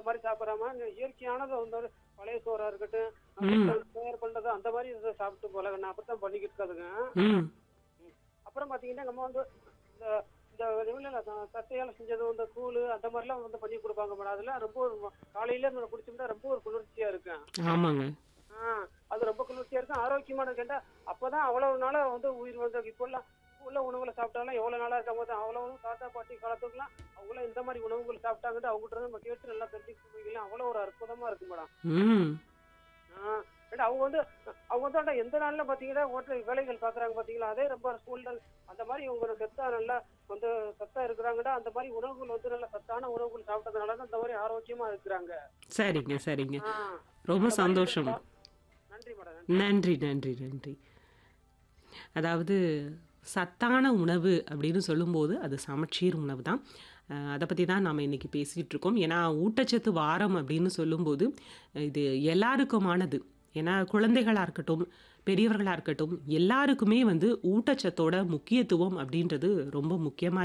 மாதிரி சாப்பிடாம இந்த இயற்கையானது வந்து பழைய சோறா இருக்கட்டும் ம். நம்ம தயார் பண்ணது அந்த மாதிரி இதை சாப்பிட்டு போல நான் அப்படித்தான் பண்ணிக்கிட்டு இருக்காதுங்க ம் அப்புறம் பாத்தீங்கன்னா நம்ம வந்து இந்த இந்த வெளியில சத்தையால செஞ்சது இந்த கூழ் அந்த மாதிரிலாம் வந்து பண்ணி கொடுப்பாங்க மேடம் அதெல்லாம் ரொம்ப ஒரு காலையில நம்ம குடிச்சோம்னா ரொம்ப ஒரு குளிர்ச்சியா இருக்கும் ஆமாங்க ஆ, அது ரொம்ப குளிர்ச்சியா இருக்கும் ஆரோக்கியமானது கேட்டா அப்பதான் அவ்வளவு நாளா வந்து உயிர் வந்து இப்பெல்லாம் உள்ள உணவுகளை சாப்பிட்டாலும் எவ்வளவு நாளா இருக்க போது அவ்வளவு தாத்தா பாட்டி காலத்துக்குலாம் அவங்களாம் இந்த மாதிரி உணவுகள் சாப்பிட்டாங்கன்னு அவங்ககிட்ட இருந்து நம்ம கேட்டு நல்லா தெரிஞ்சுக்கலாம் அவ்வளவு ஒரு அற்புதமா இருக்கும் மேடம் ம் ஆ, ஏன்னா அவங்க வந்து அவங்க வந்து ஆனா எந்த நாள்ல பாத்தீங்கன்னா ஓட்டல் வேலைகள் பாக்குறாங்க பாத்தீங்களா அதே ரொம்ப சூழ்நிலை அந்த மாதிரி இவங்க சத்தா நல்லா வந்து சத்தா இருக்கிறாங்கடா அந்த மாதிரி உணவுகள் வந்து நல்ல சத்தான உணவுகள் சாப்பிட்டதுனால தான் இந்த மாதிரி ஆரோக்கியமா இருக்கிறாங்க சரிங்க சரிங்க ஆ, ரொம்ப அந்த மாதிரி சந்தோஷம் இருந்தா- நன்றி மேடம் நன்றி நன்றி நன்றி அதாவது சத்தான உணவு அப்படின்னு சொல்லும்போது அது சமச்சீர் உணவு தான் அஹ் அதை பற்றி தான் நாம் இன்றைக்கி பேசிகிட்டு இருக்கோம் ஏன்னா ஊட்டச்சத்து வாரம் அப்படின்னு சொல்லும்போது இது எல்லாருக்குமானது ஏன்னா குழந்தைகளாக இருக்கட்டும் பெரியவர்களாக இருக்கட்டும் எல்லாருக்குமே வந்து ஊட்டச்சத்தோட முக்கியத்துவம் அப்படின்றது ரொம்ப முக்கியமாக